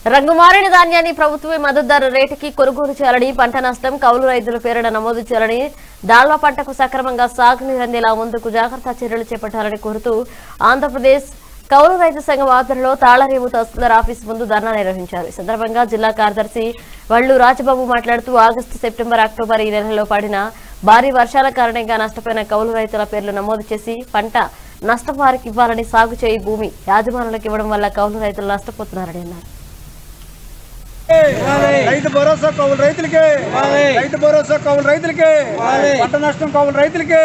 రంగుమారిన ధాన్యాన్ని ప్రభుత్వమే మద్దతు ధర రేటుకి కొనుగోలు చేయాలని పంట నష్టం కౌలు రైతుల పేరున నమోదు చేయాలని దాల్వా పంటకు సక్రమంగా సాగునీరు అందేలా ముందుకు జాగ్రత్త చర్యలు చేపట్టాలని కోరుతూ ఆంధ్రప్రదేశ్ కౌలు రైతు సంఘం ఆధ్వర్యంలో తాళరేవు తహసీల్దార్ ఆఫీస్ ముందు ధర్నా నిర్వహించారు ఈ సందర్భంగా జిల్లా కార్యదర్శి వళ్లు రాజబాబు మాట్లాడుతూ ఆగస్టు సెప్టెంబర్ అక్టోబర్ ఈ నెలలో పడిన భారీ వర్షాల కారణంగా నష్టపోయిన కౌలు రైతుల పేర్లు నమోదు చేసి పంట నష్టం వారికి ఇవ్వాలని సాగు చేయి భూమి యాజమానులకు ఇవ్వడం వల్ల కౌలు రైతులు నష్టపోతున్నారని అన్నారు రైతు భరోసా కౌలు రైతులకే రైతు భరోసా కౌలు రైతులకే పంట నష్టం కౌలు రైతులకే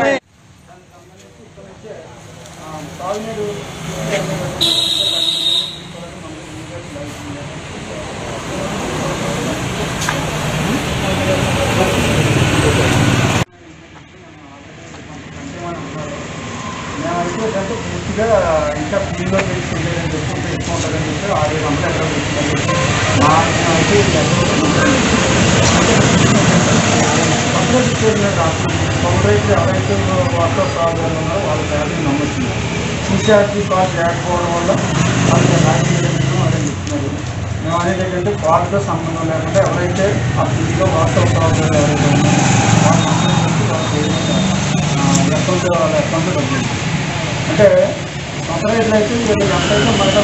మేమైతే ఏంటంటే పూర్తిగా ఇంకా ఫీల్డ్లో తీసుకుంటారని చెప్పి తీసుకుంటారని చెప్పి ఆరు వేల వందలు ఎక్కడ వచ్చిందని చెప్పి మా అంచనా అయితే ఈ ఎక్కడ పేరు మీద రాస్తుంది పౌరు రైతులు ఎవరైతే వార్తా ప్రాబ్లం ఉన్నారో వాళ్ళ పేరుని నమ్మొచ్చింది సీసీఆర్టీ కార్డు లేకపోవడం వల్ల వాళ్ళకి రాజకీయ అదే చెప్తున్నారు మేము అనేది ఏంటంటే కార్డుతో సంబంధం లేకుండా ఎవరైతే ఆ ఫీల్డ్లో వార్తా ప్రాబ్లం ఎవరైతే ఉన్నారో వాళ్ళ అకౌంట్ వాళ్ళ అకౌంట్లో డబ్బులు అంటే సొంత రైతులు అయితే వీళ్ళు ఎంతైతే మనకు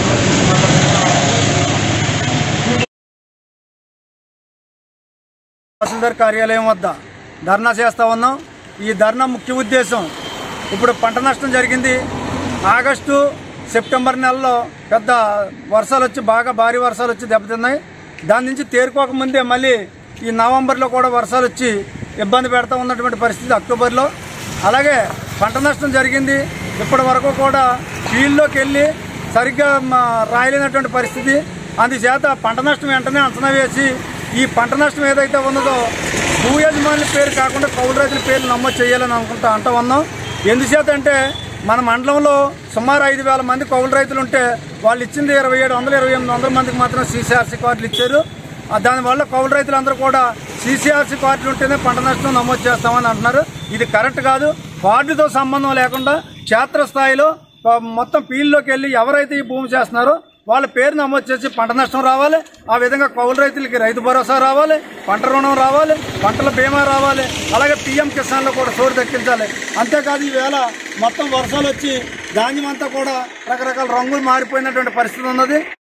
తహసీల్దార్ కార్యాలయం వద్ద ధర్నా చేస్తా ఉన్నాం ఈ ధర్నా ముఖ్య ఉద్దేశం ఇప్పుడు పంట నష్టం జరిగింది ఆగస్టు సెప్టెంబర్ నెలలో పెద్ద వర్షాలు వచ్చి బాగా భారీ వర్షాలు వచ్చి దెబ్బతిన్నాయి దాని నుంచి తేరుకోకముందే మళ్ళీ ఈ నవంబర్లో కూడా వర్షాలు వచ్చి ఇబ్బంది పెడతా ఉన్నటువంటి పరిస్థితి అక్టోబర్లో అలాగే పంట నష్టం జరిగింది ఇప్పటి వరకు కూడా ఫీల్డ్లోకి వెళ్ళి సరిగ్గా మ, రాయలేనటువంటి పరిస్థితి అందుచేత పంట నష్టం వెంటనే అంచనా వేసి ఈ పంట నష్టం ఏదైతే ఉన్నదో భూ యజమానుల పేరు కాకుండా కౌలు రైతుల పేర్లు నమోదు చేయాలని అనుకుంటా అంటా ఉన్నాం ఎందుచేత అంటే మన మండలంలో సుమారు ఐదు వేల మంది కౌలు రైతులు ఉంటే వాళ్ళు ఇచ్చింది ఇరవై ఏడు వందల ఇరవై ఎనిమిది వందల మందికి మాత్రం సీసీఆర్సీ కార్డులు ఇచ్చారు ఆ దానివల్ల కౌలు రైతులందరూ కూడా సీసీఆర్సీ కార్డులు ఉంటేనే పంట నష్టం నమోదు చేస్తామని అంటున్నారు ఇది కరెక్ట్ కాదు కార్డుతో సంబంధం లేకుండా క్షేత్రస్థాయిలో ఆ, మొత్తం ఫీల్డ్లోకి వెళ్ళి ఎవరైతే ఈ భూమి చేస్తున్నారో వాళ్ళ పేరు నమోదు చేసి పంట నష్టం రావాలి ఆ విధంగా కౌలు రైతులకి రైతు భరోసా రావాలి పంట రుణం రావాలి పంటల బీమా రావాలి అలాగే పీఎం కిసాన్లో కూడా చోటు దక్కించాలి అంతేకాదు ఈవేళ మొత్తం వర్షాలు వచ్చి ధాన్యం అంతా కూడా రకరకాల రంగులు మారిపోయినటువంటి పరిస్థితి ఉన్నది